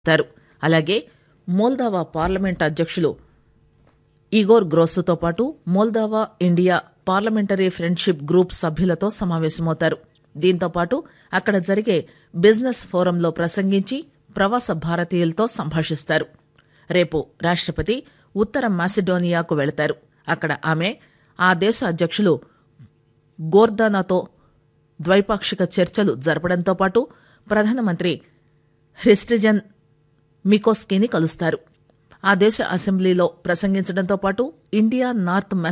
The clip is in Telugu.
తారు అలాగే మోల్దావా పార్లమెంట్ అధ్యక్షులు ఇగోర్ గ్రోస్సుతో పాటు Moldova India parliamentary friendship group సభ్యులతో సమావేశమవుతారు దీంతో పాటు అక్కడ జరిగే బిజినెస్ ఫోరంలో ప్రసంగించి ప్రవాస భారతీయులతో సంభాషిస్తారు రేపు రాష్టపతి ఉత్తర మాసిడోనియాకు వెళతారు అక్కడ ఆమె ఆ దేశ అధ్యక్షులు గోర్దానాతో ద్వైపాక్షిక చర్చలు జరపడంతో పాటు ప్రధానమంత్రి హ్రిస్టిజన్ మికోస్కీని కలుస్తారు ఆ దేశ అసెంబ్లీలో ప్రసంగించడంతో పాటు ఇండియా నార్త్